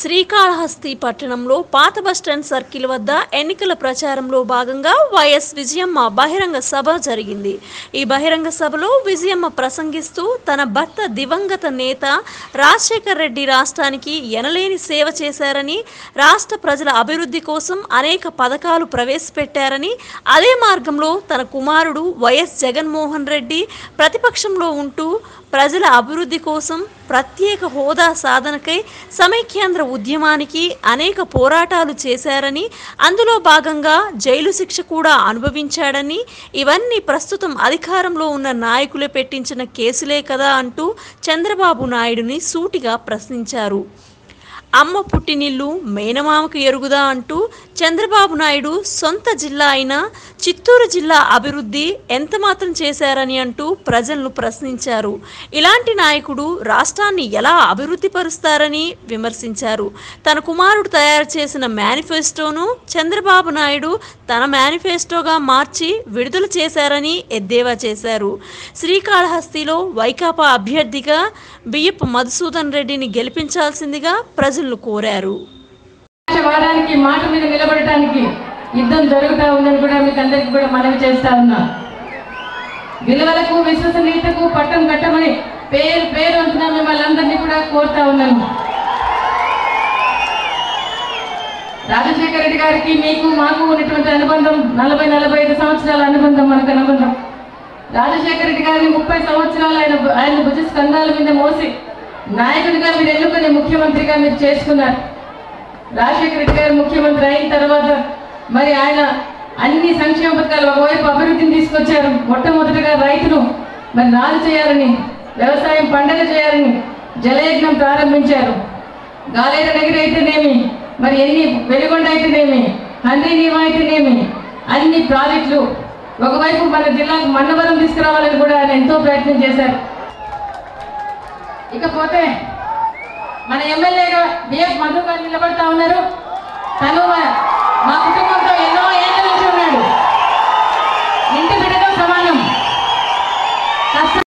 శ్రీకాళహస్తి పట్టణంలో పాత bus stand circle వద్ద ఎన్నికల ప్రచారంలో భాగంగా వైఎస్ విజయమ్మ బహిరంగ సభ జరిగింది ఈ బహిరంగ సభలో విజయమ్మ ప్రసంగిస్తూ తన భర్త దివంగత నేత రాజశేఖర్ రెడ్డి రాష్ట్రానికి ఎనలేని సేవ చేశారని రాష్ట్ర ప్రజల అభివృద్ధి కోసం అనేక పథకాలు ప్రవేశపెట్టారని అదే మార్గంలో తన కుమారుడు వైఎస్ జగన్మోహన్ రెడ్డి ప్రతిపక్షంలో ఉంటూ ప్రజల అభివృద్ధి కోసం ప్రత్యేక హోదా సాధనకై సమైక్యాంధ్ర ఉద్యమానికి అనేక పోరాటాలు చేశారని అందులో భాగంగా జైలు శిక్ష కూడా అనుభవించాడని ఇవన్నీ ప్రస్తుతం అధికారంలో ఉన్న నాయకులే పెట్టించిన కేసులే కదా అంటూ చంద్రబాబు నాయుడుని సూటిగా ప్రశ్నించారు అమ్మ పుట్టినిల్లు మేనమామకు ఎరుగుదా అంటూ చంద్రబాబు నాయుడు సొంత జిల్లా అయిన చిత్తూరు జిల్లా అభివృద్ధి ఎంత మాత్రం చేశారని అంటూ ప్రజలను ప్రశ్నించారు ఇలాంటి నాయకుడు రాష్ట్రాన్ని ఎలా అభివృద్ధి పరుస్తారని విమర్శించారు తన కుమారుడు తయారు చేసిన మేనిఫెస్టోను చంద్రబాబు నాయుడు తన మేనిఫెస్టోగా మార్చి విడుదల చేశారని ఎద్దేవా చేశారు శ్రీకాళహస్తిలో వైకాపా అభ్యర్థిగా బియ్యపు మధుసూదన్ రెడ్డిని గెలిపించాల్సిందిగా ప్రజలను కోరారు వారానికి మాట మీద నిలబడటానికి యుద్ధం జరుగుతా ఉందని కూడా మీకు అందరికి కూడా మనవి చేస్తా ఉన్నా విలువలకు విశ్వసనీయతకు పట్టం కట్టమని పేరు పేరు అంటున్నా మిమ్మల్ని అందరినీ కూడా కోరుతా ఉన్నాను రాజశేఖర రెడ్డి గారికి మీకు మాకు ఉన్నటువంటి అనుబంధం నలభై నలభై ఐదు సంవత్సరాల అనుబంధం మనకు అనుబంధం రాజశేఖర రెడ్డి గారిని ముప్పై సంవత్సరాలు ఆయన ఆయన భుజ స్కంధాల మీద మోసి నాయకుడిగా మీరు ఎన్నుకుని ముఖ్యమంత్రిగా మీరు చేసుకున్నారు రాజశేఖర రెడ్డి గారు ముఖ్యమంత్రి అయిన తర్వాత మరి ఆయన అన్ని సంక్షేమ పథకాలు ఒకవైపు అభివృద్ధిని తీసుకొచ్చారు మొట్టమొదటిగా రైతును మరి నాలు చేయాలని వ్యవసాయం పండగ చేయాలని జలయజ్ఞం ప్రారంభించారు గాలేరు నగిరి అయితేనేమి మరి ఎన్ని వెలుగొండ అయితేనేమి హంద్రీ నీవా అయితేనేమి అన్ని ప్రాజెక్టులు ఒకవైపు మన జిల్లాకు మన్నవరం తీసుకురావాలని కూడా ఆయన ఎంతో ప్రయత్నం చేశారు ఇకపోతే మన ఎమ్మెల్యేగా బిఎఫ్ మధు గారు నిలబడతా ఉన్నారు తను